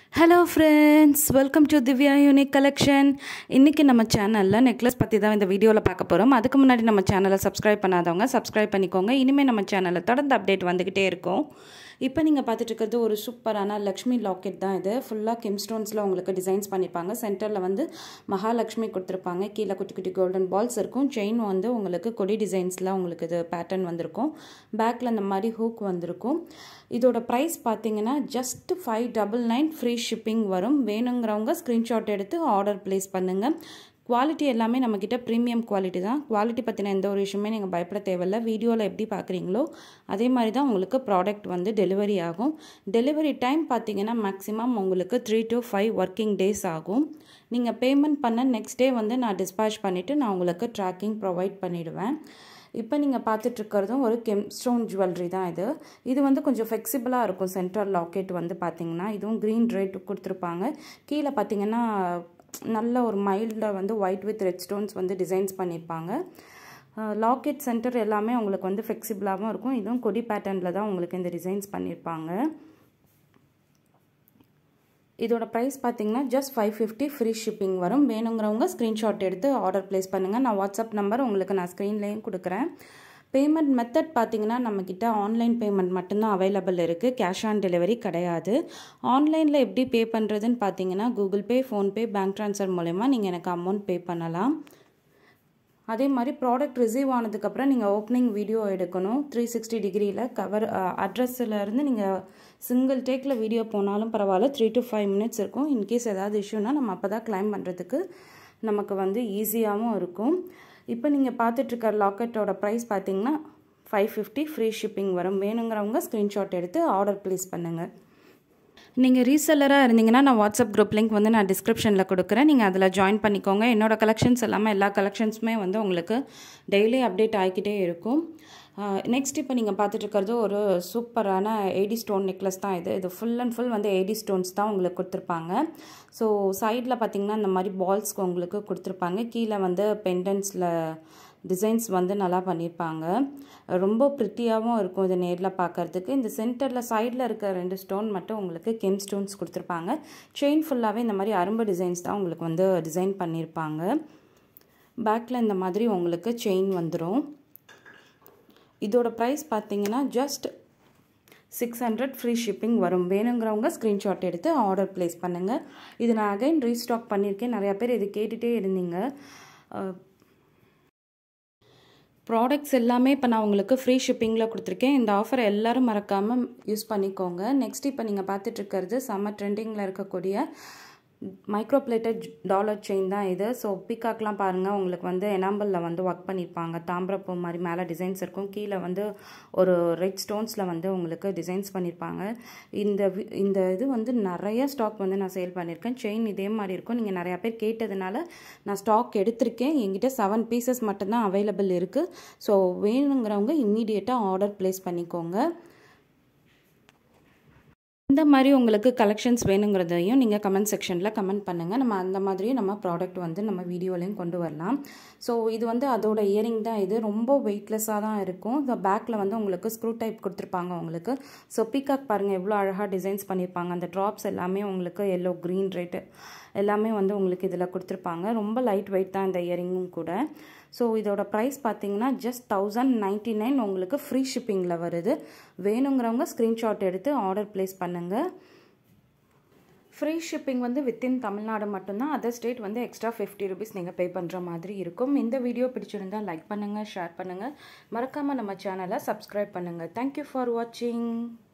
hello friends welcome to Divya unique collection இன்றைக்கி நம்ம சேனலில் நெக்லஸ் பற்றி தான் இந்த வீடியோவில் பார்க்க போகிறோம் அதுக்கு முன்னாடி நம்ம சேனலை சப்ஸ்கிரைப் பண்ணாதவங்க சப்ஸ்கிரைப் பண்ணிக்கோங்க இனிமேல் நம்ம சேனலில் தொடர்ந்து அப்டேட் வந்துக்கிட்டே இருக்கும் இப்போ நீங்கள் பார்த்துட்டு இருக்கிறது ஒரு சூப்பரான லக்ஷ்மி லாக்கெட் தான் இது ஃபுல்லாக கிம் ஸ்டோன்ஸில் உங்களுக்கு டிசைன்ஸ் பண்ணியிருப்பாங்க சென்டரில் வந்து மகாலட்சுமி கொடுத்துருப்பாங்க கீழே குட்டி குட்டி கோல்டன் பால்ஸ் இருக்கும் செயின் வந்து உங்களுக்கு கொடி டிசைன்ஸில் உங்களுக்கு இது பேட்டர்ன் வந்திருக்கும் பேக்கில் இந்த மாதிரி ஹூக் வந்திருக்கும் இதோட ப்ரைஸ் பார்த்தீங்கன்னா just five double nine free shipping வரும் வேணுங்கிறவங்க ஸ்க்ரீன்ஷாட் எடுத்து ஆர்டர் ப்ளேஸ் பண்ணுங்கள் குவாலிட்டி எல்லாமே நம்மக்கிட்ட ப்ரீமியம் குவாலிட்டி தான் குவாலிட்டி பற்றின எந்த ஒரு விஷயமே நீங்கள் பயப்பட தேவையில்ல வீடியோவில் எப்படி பார்க்குறீங்களோ அதே மாதிரி தான் உங்களுக்கு ப்ராடக்ட் வந்து டெலிவரி ஆகும் டெலிவரி டைம் பார்த்தீங்கன்னா மேக்ஸிமம் உங்களுக்கு three to five working days ஆகும் நீங்கள் பேமெண்ட் பண்ண நெக்ஸ்ட் டே வந்து நான் டிஸ்பேச் பண்ணிவிட்டு நான் உங்களுக்கு ட்ராக்கிங் ப்ரொவைட் பண்ணிவிடுவேன் இப்போ நீங்கள் பார்த்துட்ருக்கிறதும் ஒரு கெம் ஸ்டோன் ஜுவல்லரி தான் இது இது வந்து கொஞ்சம் ஃப்ளெக்சிபிளாக இருக்கும் சென்டர் லாக்கெட் வந்து பார்த்திங்கன்னா இதுவும் க்ரீன் ரேட் கொடுத்துருப்பாங்க கீழே பார்த்தீங்கன்னா நல்ல ஒரு மைல்டாக வந்து ஒயிட் வித் ரெட் ஸ்டோன்ஸ் வந்து டிசைன்ஸ் பண்ணியிருப்பாங்க லாக்கெட் சென்டர் எல்லாமே உங்களுக்கு வந்து ஃப்ளெக்சிபிளாகவும் இருக்கும் இதுவும் கொடி பேட்டர்னில் தான் உங்களுக்கு இந்த டிசைன்ஸ் பண்ணியிருப்பாங்க இதோட ப்ரைஸ் பார்த்தீங்கன்னா just five fifty free shipping வரும் வேணுங்கிறவங்க ஸ்க்ரீன்ஷாட் எடுத்து ஆர்டர் ப்ளேஸ் பண்ணுங்கள் நான் வாட்ஸ்அப் நம்பர் உங்களுக்கு நான் ஸ்க்ரீன்லேயும் கொடுக்குறேன் பேமெண்ட் மெத்தட் பார்த்தீங்கன்னா நம்மக்கிட்ட ஆன்லைன் பேமெண்ட் மட்டும்தான் அவைலபிள் இருக்குது கேஷ் ஆன் டெலிவரி கிடையாது ஆன்லைனில் எப்படி பே பண்ணுறதுன்னு பார்த்தீங்கன்னா Google Pay PhonePe bank transfer மூலயமா நீங்கள் எனக்கு அமௌண்ட் பே பண்ணலாம் அதே மாதிரி ப்ராடக்ட் ரிசீவ் ஆனதுக்கப்புறம் நீங்கள் ஓப்பனிங் வீடியோ எடுக்கணும் த்ரீ சிக்ஸ்டி டிகிரியில் கவர் அட்ரஸில் நீங்கள் சிங்கிள் டேக்கில் வீடியோ போனாலும் பரவாயில்ல த்ரீ டு ஃபைவ் மினிட்ஸ் இருக்கும் இன்கேஸ் ஏதாவது இஷ்யூனா நம்ம அப்போ தான் கிளைம் பண்ணுறதுக்கு நமக்கு வந்து ஈஸியாகவும் இருக்கும் இப்போ நீங்கள் பார்த்துட்ருக்க லாக்கெட்டோட ப்ரைஸ் பார்த்தீங்கன்னா ஃபைவ் ஃபிஃப்டி ஃப்ரீ ஷிப்பிங் வரும் வேணுங்கிறவங்க ஸ்க்ரீன்ஷாட் எடுத்து ஆர்டர் ப்ளேஸ் பண்ணுங்கள் நீங்கள் ரீசெல்லராக இருந்தீங்கன்னா நான் வாட்ஸ்அப் குரூப் லிங்க் வந்து நான் டிஸ்கிரிப்ஷனில் கொடுக்குறேன் நீங்கள் அதில் ஜாயின் பண்ணிக்கோங்க என்னோடய கலெக்ஷன்ஸ் எல்லாமே எல்லா கலெக்ஷன்ஸுமே வந்து உங்களுக்கு டெய்லி அப்டேட் ஆகிக்கிட்டே இருக்கும் நெக்ஸ்ட் இப்போ நீங்கள் பார்த்துட்ருக்கிறது ஒரு சூப்பரான ஏடி ஸ்டோன் நெக்லஸ் தான் இது இது ஃபுல் அண்ட் ஃபுல் வந்து ஏடி ஸ்டோன்ஸ் தான் உங்களுக்கு கொடுத்துருப்பாங்க ஸோ சைடில் பார்த்திங்கன்னா இந்த மாதிரி பால்ஸ்க்கு உங்களுக்கு கொடுத்துருப்பாங்க கீழே வந்து பெண்டன்ஸில் டிசைன்ஸ் வந்து நல்லா பண்ணியிருப்பாங்க ரொம்ப ப்ரிட்டியாகவும் இருக்கும் இது நேரில் பார்க்குறதுக்கு இந்த சென்டரில் சைடில் இருக்க ரெண்டு ஸ்டோன் மட்டும் உங்களுக்கு கெம் ஸ்டோன்ஸ் கொடுத்துருப்பாங்க செயின் ஃபுல்லாகவே இந்த மாதிரி அரும்பு டிசைன்ஸ் தான் உங்களுக்கு வந்து டிசைன் பண்ணியிருப்பாங்க பேக்கில் இந்த மாதிரி உங்களுக்கு செயின் வந்துடும் இதோட ப்ரைஸ் பார்த்தீங்கன்னா just six hundred free shipping வரும் வேணுங்கிறவங்க ஸ்க்ரீன்ஷாட் எடுத்து ஆர்டர் ப்ளேஸ் பண்ணுங்கள் இது நான் அகைன் ரீஸ்டாக் பண்ணியிருக்கேன் நிறையா பேர் இது கேட்டுகிட்டே இருந்தீங்க ப்ராடக்ட்ஸ் எல்லாமே இப்போ நான் உங்களுக்கு ஃப்ரீ ஷிப்பிங்கில் கொடுத்துருக்கேன் இந்த ஆஃபர் எல்லோரும் மறக்காமல் யூஸ் பண்ணிக்கோங்க நெக்ஸ்ட் இப்போ நீங்கள் பார்த்துட்ருக்கிறது செம்ம ட்ரெண்டிங்கில் இருக்கக்கூடிய மைக்ரோ பிளேட்டட் டாலர் செயின் தான் இது ஸோ பீக்காக்லாம் பாருங்கள் உங்களுக்கு வந்து எனாம்பலில் வந்து ஒர்க் பண்ணியிருப்பாங்க தாம்பரப்பூ மாதிரி மேலே டிசைன்ஸ் இருக்கும் கீழே வந்து ஒரு ரெட் ஸ்டோன்ஸில் வந்து உங்களுக்கு டிசைன்ஸ் பண்ணியிருப்பாங்க இந்த இந்த இது வந்து நிறைய ஸ்டாக் வந்து நான் சேல் பண்ணியிருக்கேன் செயின் இதே மாதிரி இருக்கும் நீங்கள் நிறையா பேர் கேட்டதுனால நான் ஸ்டாக் எடுத்திருக்கேன் என்கிட்ட செவன் பீசஸ் மட்டும்தான் அவைலபிள் இருக்குது ஸோ வேணுங்கிறவங்க இம்மீடியட்டாக ஆர்டர் ப்ளேஸ் பண்ணிக்கோங்க இந்த மாதிரி உங்களுக்கு கலெக்ஷன்ஸ் வேணுங்கிறதையும் நீங்கள் கமெண்ட் செக்ஷனில் கமெண்ட் பண்ணுங்கள் நம்ம அந்த மாதிரியும் நம்ம ப்ராடக்ட் வந்து நம்ம வீடியோலையும் கொண்டு வரலாம் ஸோ இது வந்து அதோட இயரிங் தான் இது ரொம்ப வெயிட்லெஸ்ஸாக தான் இருக்கும் இந்த பேக்கில் வந்து உங்களுக்கு ஸ்க்ரூ டைப் கொடுத்துருப்பாங்க உங்களுக்கு ஸோ பீகாக் பாருங்கள் எவ்வளோ அழகாக டிசைன்ஸ் பண்ணியிருப்பாங்க அந்த ட்ராப்ஸ் எல்லாமே உங்களுக்கு எல்லோ க்ரீன் ரேட்டு எல்லாமே வந்து உங்களுக்கு இதில் கொடுத்துருப்பாங்க ரொம்ப லைட் வெயிட் தான் இந்த இயரிங்கும் கூட ஸோ இதோட ப்ரைஸ் பார்த்தீங்கன்னா ஜஸ்ட் தௌசண்ட் நைன்ட்டி நைன் உங்களுக்கு ஃப்ரீ ஷிப்பிங்கில் வருது வேணுங்கிறவங்க ஸ்க்ரீன்ஷாட் எடுத்து ஆர்டர் ப்ளேஸ் பண்ணுங்கள் ஃப்ரீ ஷிப்பிங் வந்து வித்தின் தமிழ்நாடு மட்டும்தான் அதர் ஸ்டேட் வந்து எக்ஸ்ட்ரா ஃபிஃப்டி ருபீஸ் நீங்கள் பே பண்ணுற மாதிரி இருக்கும் இந்த வீடியோ பிடிச்சிருந்தால் லைக் பண்ணுங்கள் ஷேர் பண்ணுங்கள் மறக்காமல் நம்ம சேனலை சப்ஸ்கிரைப் பண்ணுங்கள் தேங்க்யூ ஃபார் வாட்சிங்